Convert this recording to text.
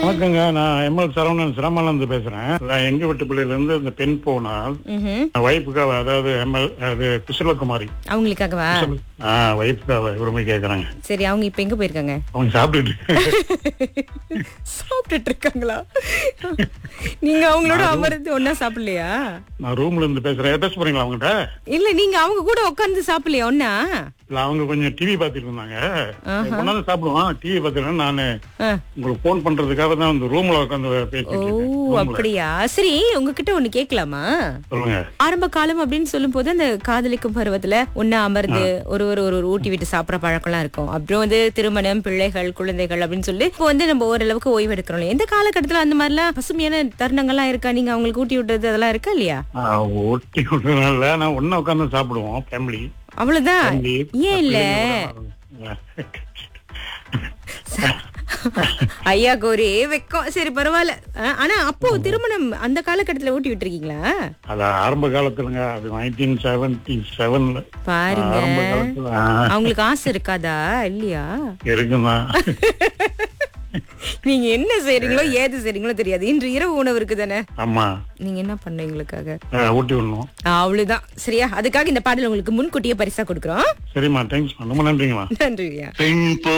வணக்கங்க நான் எம்எல் சரவணன் சிரமானந்து பேசுறேன் நான் எங்க வீட்டு பிள்ளையில இருந்து இந்த பெண் போனால் ம்ஹும். வைப்புக்காக அதாவது எம்எல் அது குசலகுமாரி அவங்களுக்காகவா வைப்புக்காக உரிமை கேக்குறாங்க சரி அவங்க இப்ப எங்க போயிருக்காங்க அவங்க சாப்பிட்டுட்டு சாப்பிட்டுட்டு இருக்காங்களா நீங்க அவங்களோட அமர்ந்து ஒன்னா சாப்பிடலையா நான் ரூம்ல இருந்து பேசுறேன் பேச போறீங்களா அவங்ககிட்ட இல்ல நீங்க அவங்க கூட உட்கார்ந்து சாப்பிடலையா ஒன்னா இல்ல அவங்க கொஞ்சம் டிவி பாத்துட்டு இருந்தாங்க கொண்டாந்து சாப்பிடுவான் டிவி பாத்துட்டு நானு ஆ. உங்களுக்கு போன் பண்றதுக்காக தான் இந்த ரூம்ல உட்காந்து ஓ பேசிட்டு இருக்கேன். அப்படியா சரி உங்ககிட்ட ஒண்ணு கேட்கலாமா சொல்லுங்க ஆரம்ப காலம் அப்படின்னு சொல்லும் போது அந்த காதலிக்கும் பருவத்துல ஒன்னா அமர்ந்து ஒருவர் ஒரு ஒரு ஊட்டி விட்டு சாப்பிடற பழக்கம்லாம் இருக்கும் அப்புறம் வந்து திருமணம் பிள்ளைகள் குழந்தைகள் அப்படின்னு சொல்லி இப்போ வந்து நம்ம ஓரளவுக்கு ஓய்வு எடுக்கிறோம் எந்த காலகட்டத்துல அந்த மாதிரிலாம் பசுமையான தருணங்கள்லாம் இருக்கா நீங்க அவங்களுக்கு ஊட்டி விட்டது அதெல்லாம் இருக்கா இல்லையா ஆ, ஓட்டி விடுறதுனால நான் ஒன்னா உட்காந்து சாப்பிடுவோம் ஃபேமிலி அவ்வளவுதான் ஏன் இல்ல ஐயா கோரி வெக்கம் சரி பரவாயில்ல ஆ, ஆனா அப்போ திருமணம் அந்த காலகட்டத்துல ஊட்டி விட்டுருக்கீங்களா அது ஆரம்ப காலத்துலங்க அது நைன்டீன் செவன்டி செவன்ல பாருங்க ஆரம்ப காலத்துல ஆ, அவங்களுக்கு ஆசை இருக்காதா இல்லையா இருக்குதான் நீங்க என்ன செய்றீங்களோ ஏது செய்றீங்களோ தெரியாது இன்று இரவு உணவு இருக்குதானே ஆமா நீங்க என்ன பண்ணீங்களுக்காக ஆ, ஊட்டி விடணும் அவ்வளவுதான் சரியா அதுக்காக இந்த பாடல் உங்களுக்கு முன்கூட்டியே பரிசா கொடுக்குறோம் சரிம்மா தேங்க்ஸ் ரொம்ப நன்றிங்கம்மா நன்றி ஐயா பெண்